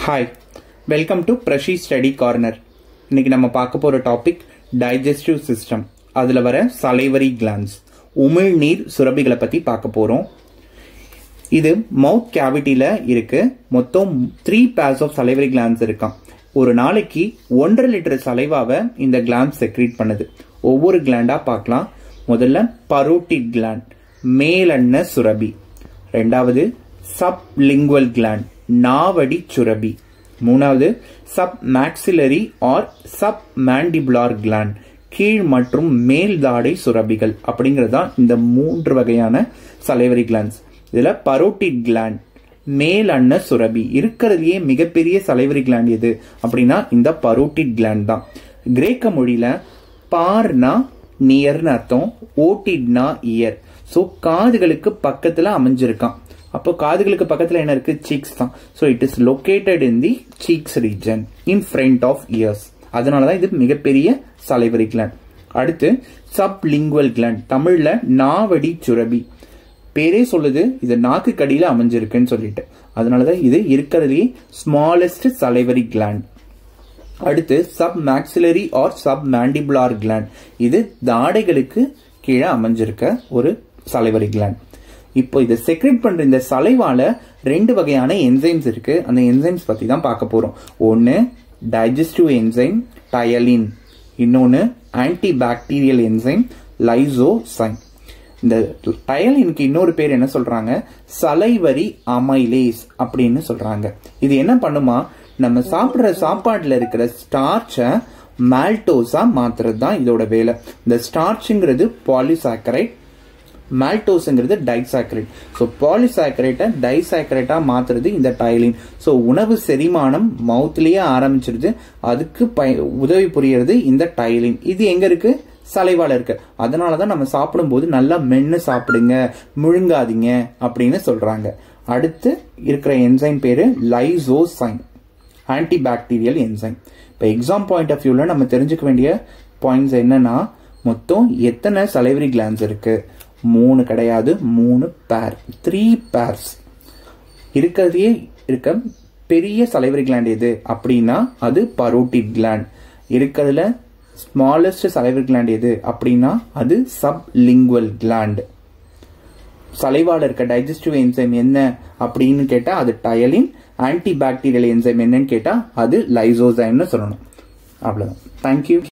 hi welcome to பிரஷி study corner இன்னைக்கு நம்ம பார்க்க போற டாபிக் டைஜஸ்டிவ் சிஸ்டம் அதுல வர சலைவரி கிளான்ஸ் உமிழ்நீர் சுரப்பிகளை பத்தி பார்க்க போறோம் இது மவுத் கேவிட்டியில இருக்கு மொத்தம் three pairs of salivary glands இருக்கான் ஒரு நாளைக்கு ஒன்றரை லிட்டர் சலைவாவை இந்த கிளான்ஸ் செக்ரீட் பண்ணுது ஒவ்வொரு கிளாண்டா பார்க்கலாம் முதல்ல பரோட்டிட் கிளாண்ட் மேலெண்ண சுரபி ரெண்டாவது சப் லிங்குவல் கிளாண்ட் நாவடி சுரபி மூணாவது submaxillary or submandibular gland கீழ் மற்றும் மேல் தாடை சுரபிகள் அப்படிங்கிறது தான் இந்த மூன்று வகையான சலைவரி கிளான்ஸ் இதுல பரோட்டிட் கிளாண்ட் மேல் அன்ன சுரபி இருக்கிறதுலயே மிகப்பெரிய சலைவரி கிளாண்ட் எது அப்படின்னா இந்த பரோட்டிட் கிளாண்ட் தான் கிரேக்க மொழியில பார்னா நியர்னு அர்த்தம் ஓட்டிட்னா இயர் ஸோ காதுகளுக்கு பக்கத்துல அமைஞ்சிருக்கான் அப்போ காதுகளுக்கு பக்கத்துல என்ன இருக்கு சீக்ஸ் தான் so it is located in the cheeks region in front of ears அதனாலதான் இது மிகப்பெரிய சலைவரி கிளாண்ட் அடுத்து சப் லிங்குவல் கிளாண்ட் தமிழ்ல நாவடி சுரபி பேரே சொல்லுது இது நாக்கு கடியில அமைஞ்சிருக்குன்னு சொல்லிட்டு அதனாலதான் இது இருக்கிறதுலே ஸ்மாலஸ்ட் சலைவரி கிளாண்ட் அடுத்து submaxillary or submandibular gland இது தாடைகளுக்கு கீழே அமைஞ்சிருக்க ஒரு சலைவரி கிளாண்ட் இப்போ இதை செக்ரெட் பண்ற இந்த சலைவால ரெண்டு வகையான என்சைம்ஸ் இருக்கு அந்த என்சைம்ஸ் பத்தி தான் பார்க்க போறோம் ஒன்னு டைஜஸ்டிவ் என்சைம் டயலின் இன்னொன்னு ஆன்டி பாக்டீரியல் என்சைம் லைசோசைம் இந்த டயலினுக்கு இன்னொரு பேர் என்ன சொல்றாங்க சலைவரி அமைலேஸ் அப்படின்னு சொல்றாங்க இது என்ன பண்ணுமா நம்ம சாப்பிடுற சாப்பாடுல இருக்கிற ஸ்டார்ச்சை மால்டோஸா மாத்துறது தான் இதோட வேலை இந்த ஸ்டார்ச்ங்கிறது பாலிசாக்கரைட் மால்டோஸ்ங்கிறது டைசாக்கரைட் ஸோ பாலிசாக்கரைட்டை டைசாக்கரைட்டா மாத்துறது இந்த டைலின் ஸோ உணவு செரிமானம் மவுத்லயே ஆரம்பிச்சிருது அதுக்கு உதவி புரியறது இந்த டைலின் இது எங்க இருக்கு சலைவால இருக்கு அதனாலதான் நம்ம சாப்பிடும்போது நல்லா மென்னு சாப்பிடுங்க முழுங்காதீங்க அப்படின்னு சொல்றாங்க அடுத்து இருக்கிற என்சைம் பேரு லைசோசைன் ஆன்டி பாக்டீரியல் என்சைம் இப்போ எக்ஸாம் பாயிண்ட் ஆஃப் வியூல நம்ம தெரிஞ்சுக்க வேண்டிய பாயிண்ட்ஸ் என்னன்னா மொத்தம் எத்தனை சலைவரி கிளான்ஸ் இருக்கு மூணு கிடையாது மூணு பேர் த்ரீ பேர்ஸ் இருக்கிறதே இருக்க பெரிய சலைவரி கிளாண்ட் எது அப்படின்னா அது பரோட்டிட் கிளாண்ட் இருக்கிறதுல ஸ்மாலஸ்ட் சலைவரி கிளாண்ட் எது அப்படின்னா அது சப் லிங்குவல் கிளாண்ட் சலைவால இருக்க டைஜஸ்டிவ் என்சைம் என்ன அப்படின்னு கேட்டா அது டயலின் ஆன்டி பாக்டீரியல் என்சைம் என்னன்னு கேட்டா அது லைசோசைம்னு சொல்லணும் அவ்வளவுதான் தேங்க்யூ